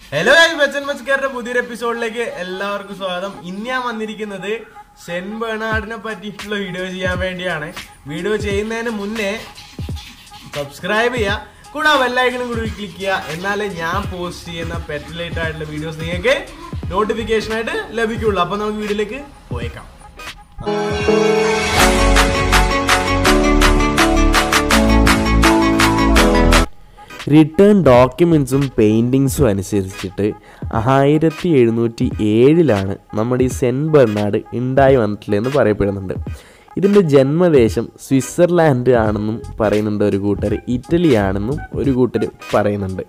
hello Bachchan മസ്കാരുടെ പുതിയൊരു എപ്പിസോഡിലേക്ക് എല്ലാവർക്കും സ്വാഗതം ഇന്ന് ഞാൻ വന്നിരിക്കുന്നത് സെൻ ബേണാർഡിനെ പറ്റിയിട്ടുള്ള വീഡിയോ ചെയ്യാൻ വേണ്ടിയാണ് വീഡിയോ ചെയ്യുന്നതിന് മുന്നേ സബ്സ്ക്രൈബ് ചെയ്യുക കൂടെ ബെല്ലൈക്കണും കൂടി ക്ലിക്ക് ചെയ്യുക എന്നാലേ ഞാൻ പോസ്റ്റ് ചെയ്യുന്ന പെറ്റ് റിലേറ്റഡ് ആയിട്ടുള്ള വീഡിയോസ് നിങ്ങൾക്ക് നോട്ടിഫിക്കേഷൻ ആയിട്ട് ലഭിക്കുള്ളൂ അപ്പൊ നമുക്ക് വീഡിയോയിലേക്ക് പോയേക്കാം റിട്ടേൺ ഡോക്യുമെൻസും പെയിൻറ്റിങ്സും അനുസരിച്ചിട്ട് ആയിരത്തി എഴുന്നൂറ്റി ഏഴിലാണ് നമ്മുടെ ഈ സെൻറ്റ് ബെർണാഡ് ഉണ്ടായി വന്നിട്ടുള്ളതെന്ന് പറയപ്പെടുന്നുണ്ട് ഇതിൻ്റെ ജന്മദേശം സ്വിറ്റ്സർലാൻഡ് ആണെന്നും പറയുന്നുണ്ട് ഒരു കൂട്ടർ ഇറ്റലി ആണെന്നും ഒരു കൂട്ടർ പറയുന്നുണ്ട്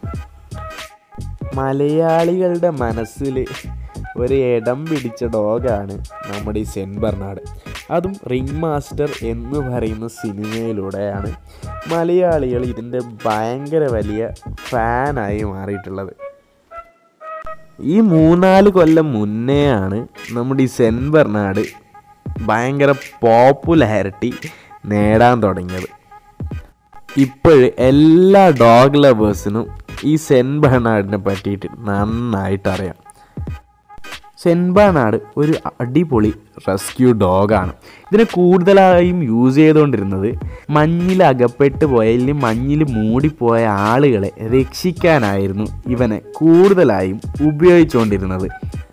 മലയാളികളുടെ മനസ്സിൽ ഒരു ഇടം പിടിച്ച ഡോഗാണ് നമ്മുടെ ഈ സെൻറ്റ് ബെർണാഡ് അതും റിംഗ് മാസ്റ്റർ എന്ന് പറയുന്ന സിനിമയിലൂടെയാണ് മലയാളികൾ ഇതിൻ്റെ ഭയങ്കര വലിയ ഫാനായി മാറിയിട്ടുള്ളത് ഈ മൂന്നാല് കൊല്ലം മുന്നേ ആണ് നമ്മുടെ ഈ സെൻറ്റ് ബെർണാഡ് ഭയങ്കര പോപ്പുലാരിറ്റി നേടാൻ തുടങ്ങിയത് ഇപ്പോഴ് എല്ലാ ഡോഗ് ലവേഴ്സിനും ഈ സെൻറ്റ് ബെർണാഡിനെ പറ്റിയിട്ട് നന്നായിട്ട് അറിയാം സെൻറ്റ് ബെർണാഡ് ഒരു അടിപൊളി റെസ്ക്യൂ ഡോഗാണ് ഇതിനെ കൂടുതലായും യൂസ് ചെയ്തുകൊണ്ടിരുന്നത് മഞ്ഞിൽ അകപ്പെട്ട് പോയ അല്ലെങ്കിൽ മഞ്ഞിൽ മൂടിപ്പോയ ആളുകളെ രക്ഷിക്കാനായിരുന്നു ഇവനെ കൂടുതലായും ഉപയോഗിച്ചുകൊണ്ടിരുന്നത്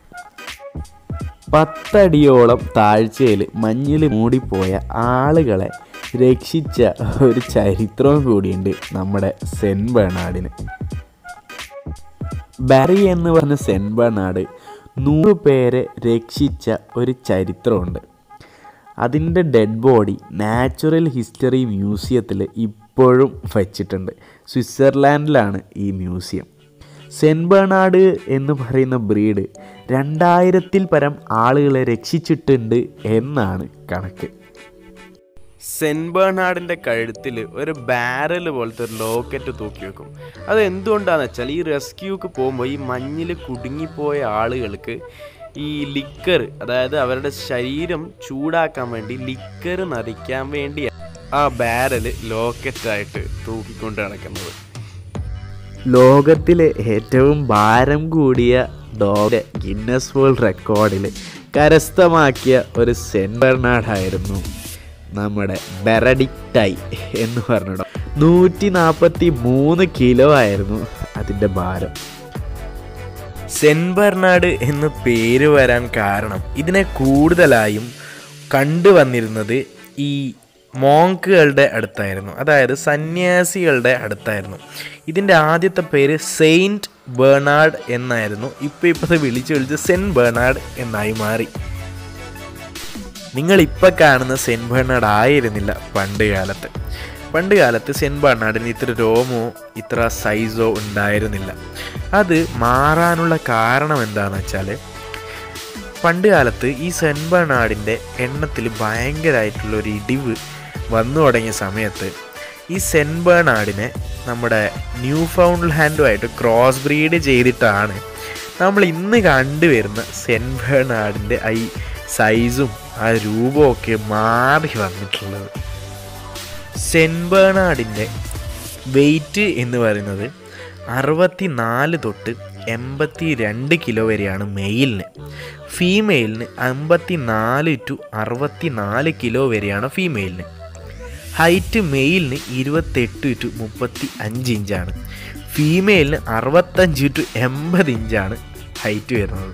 പത്തടിയോളം താഴ്ചയിൽ മഞ്ഞിൽ മൂടിപ്പോയ ആളുകളെ രക്ഷിച്ച ഒരു ചരിത്രവും കൂടിയുണ്ട് നമ്മുടെ സെൻറ്റ് ബെർണാഡിന് ബറി എന്ന് പറഞ്ഞ സെൻറ്റ് ബെർണാഡ് നൂറ് പേരെ രക്ഷിച്ച ഒരു ചരിത്രമുണ്ട് അതിൻ്റെ ഡെഡ് ബോഡി നാച്ചുറൽ ഹിസ്റ്ററി മ്യൂസിയത്തിൽ ഇപ്പോഴും വച്ചിട്ടുണ്ട് സ്വിറ്റ്സർലാൻഡിലാണ് ഈ മ്യൂസിയം സെൻറ്റ് ബേണാഡ് എന്ന് പറയുന്ന ബ്രീഡ് രണ്ടായിരത്തിൽ പരം ആളുകളെ രക്ഷിച്ചിട്ടുണ്ട് എന്നാണ് കണക്ക് സെൻറ്റ് ബേർണാഡിൻ്റെ കഴുത്തിൽ ഒരു ബാരൽ പോലത്തെ ഒരു ലോക്കറ്റ് തൂക്കി വെക്കും അത് എന്തുകൊണ്ടാന്ന് വെച്ചാൽ ഈ റെസ്ക്യൂക്ക് പോകുമ്പോൾ ഈ മഞ്ഞിൽ കുടുങ്ങിപ്പോയ ആളുകൾക്ക് ഈ ലിക്കർ അതായത് അവരുടെ ശരീരം ചൂടാക്കാൻ വേണ്ടി ലിക്കർ നദിക്കാൻ വേണ്ടി ആ ബാരൽ ലോക്കറ്റായിട്ട് തൂക്കിക്കൊണ്ട് നടക്കുന്നത് ലോകത്തിലെ ഏറ്റവും ഭാരം കൂടിയ ഡോഗ് ഗിന്നസ് വേൾഡ് റെക്കോർഡിൽ കരസ്ഥമാക്കിയ ഒരു സെൻറ്റ് ബെർണാഡായിരുന്നു നമ്മുടെ ബെറഡിക്ടൈ എന്ന് പറഞ്ഞിടോ നൂറ്റി നാൽപ്പത്തി മൂന്ന് കിലോ ആയിരുന്നു അതിൻ്റെ ഭാരം സെൻറ്റ് ബെർണാഡ് എന്ന് പേര് വരാൻ കാരണം ഇതിനെ കൂടുതലായും കണ്ടുവന്നിരുന്നത് ഈ മോങ്കുകളുടെ അടുത്തായിരുന്നു അതായത് സന്യാസികളുടെ അടുത്തായിരുന്നു ഇതിൻ്റെ ആദ്യത്തെ പേര് സെയിൻറ്റ് ബേർണാഡ് എന്നായിരുന്നു ഇപ്പോൾ ഇപ്പോൾ വിളിച്ച് വിളിച്ച് സെൻറ്റ് ബേർണാഡ് എന്നായി മാറി നിങ്ങൾ ഇപ്പം കാണുന്ന സെൻറ്റ് ബേർണാഡ് ആയിരുന്നില്ല പണ്ട് കാലത്ത് പണ്ട് കാലത്ത് സെൻറ്റ് ബേർണാഡിന് ഇത്ര രോമോ ഇത്ര സൈസോ ഉണ്ടായിരുന്നില്ല അത് മാറാനുള്ള കാരണം എന്താണെന്ന് വെച്ചാൽ പണ്ട് കാലത്ത് ഈ സെൻറ്റ് ബേർണാഡിൻ്റെ എണ്ണത്തിൽ ഭയങ്കരമായിട്ടുള്ള ഒരു ഇടിവ് വന്നു തുടങ്ങിയ സമയത്ത് ഈ സെൻറ്റ് ബേർണാഡിനെ നമ്മുടെ ന്യൂ ഫൗണ്ട് ലാൻഡുമായിട്ട് ക്രോസ് ബ്രീഡ് ചെയ്തിട്ടാണ് നമ്മൾ ഇന്ന് കണ്ടുവരുന്ന സെൻറ്റ് ബേർണാഡിൻ്റെ ഈ സൈസും ആ രൂപമൊക്കെ മാറി വന്നിട്ടുള്ളത് സെൻറ്റ് ബേർണാഡിൻ്റെ വെയിറ്റ് എന്ന് പറയുന്നത് അറുപത്തി നാല് തൊട്ട് എൺപത്തി രണ്ട് കിലോ വരെയാണ് മെയിലിന് ഫീമെയിലിന് അമ്പത്തി നാല് ടു അറുപത്തി നാല് കിലോ വരെയാണ് ഫീമെയിലിന് ഹൈറ്റ് മെയിലിന് ഇരുപത്തെട്ട് ടു മുപ്പത്തി അഞ്ച് ഇഞ്ചാണ് ഫീമെയിലിന് അറുപത്തഞ്ച് ടു എൺപത് ഇഞ്ചാണ് ഹൈറ്റ് വരുന്നത്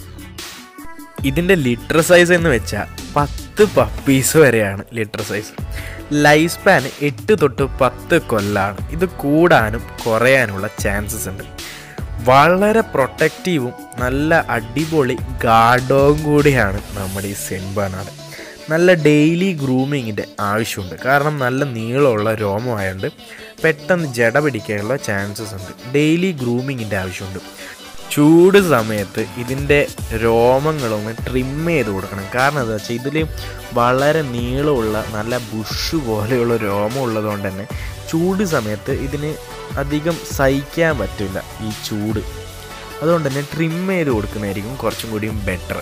ഇതിൻ്റെ ലിറ്റർ സൈസ് എന്ന് വെച്ചാൽ പത്ത് പപ്പീസ് വരെയാണ് ലിറ്റർ സൈസ് ലൈഫ് സ്പാൻ എട്ട് തൊട്ട് പത്ത് കൊല്ലാണ് ഇത് കൂടാനും കുറയാനുള്ള ചാൻസസ് ഉണ്ട് വളരെ പ്രൊട്ടക്റ്റീവും നല്ല അടിപൊളി ഗാർഡോവും കൂടിയാണ് നമ്മുടെ ഈ സെൻബാനാട് നല്ല ഡെയിലി ഗ്രൂമിങ്ങിൻ്റെ ആവശ്യമുണ്ട് കാരണം നല്ല നീളമുള്ള രോമമായതുകൊണ്ട് പെട്ടെന്ന് ജട പിടിക്കാനുള്ള ചാൻസസ് ഉണ്ട് ഡെയിലി ഗ്രൂമിങ്ങിൻ്റെ ആവശ്യമുണ്ട് ചൂട് സമയത്ത് ഇതിൻ്റെ രോമങ്ങളൊന്ന് ട്രിം ചെയ്ത് കൊടുക്കണം കാരണം എന്താ വെച്ചാൽ ഇതിൽ വളരെ നീളമുള്ള നല്ല ബുഷ് പോലെയുള്ള രോമം ഉള്ളതുകൊണ്ട് തന്നെ ചൂട് സമയത്ത് ഇതിന് അധികം സഹിക്കാൻ പറ്റില്ല ഈ ചൂട് അതുകൊണ്ട് തന്നെ ട്രിം ചെയ്ത് കൊടുക്കുന്നതായിരിക്കും കുറച്ചും കൂടിയും ബെറ്റർ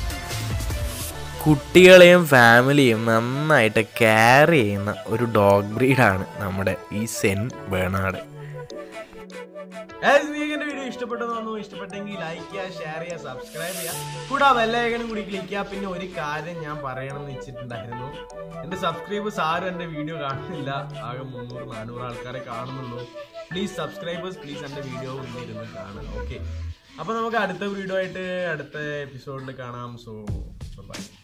കുട്ടികളെയും ഫാമിലിയും നന്നായിട്ട് കെയർ ചെയ്യുന്ന ഒരു ഡോഗ് ബ്രീഡാണ് നമ്മുടെ ഈ സെൻ ബേണാഡ് Guys, നിങ്ങൾക്ക് എന്റെ വീഡിയോ ഇഷ്ടപ്പെട്ടെന്ന് തോന്നുന്നു ഇഷ്ടപ്പെട്ടെങ്കിൽ ലൈക്ക് ചെയ്യുക ഷെയർ ചെയ്യുക സബ്സ്ക്രൈബ് ചെയ്യുക കൂടെ ബെല്ലൈക്കനും കൂടി ക്ലിക്ക് ചെയ്യുക പിന്നെ ഒരു കാര്യം ഞാൻ പറയണം എന്ന് വെച്ചിട്ടുണ്ടായിരുന്നു എന്റെ സബ്സ്ക്രൈബേഴ്സ് ആരും എന്റെ വീഡിയോ കാണുന്നില്ല ആകെ മുന്നൂറ് നാനൂറ് ആൾക്കാരെ കാണുന്നുള്ളൂ പ്ലീസ് സബ്സ്ക്രൈബേഴ്സ് പ്ലീസ് എന്റെ വീഡിയോ ഒന്നിരുന്ന് കാണാം ഓക്കെ അപ്പൊ നമുക്ക് അടുത്ത വീഡിയോ ആയിട്ട് അടുത്ത എപ്പിസോഡിൽ കാണാം സോ ബൈ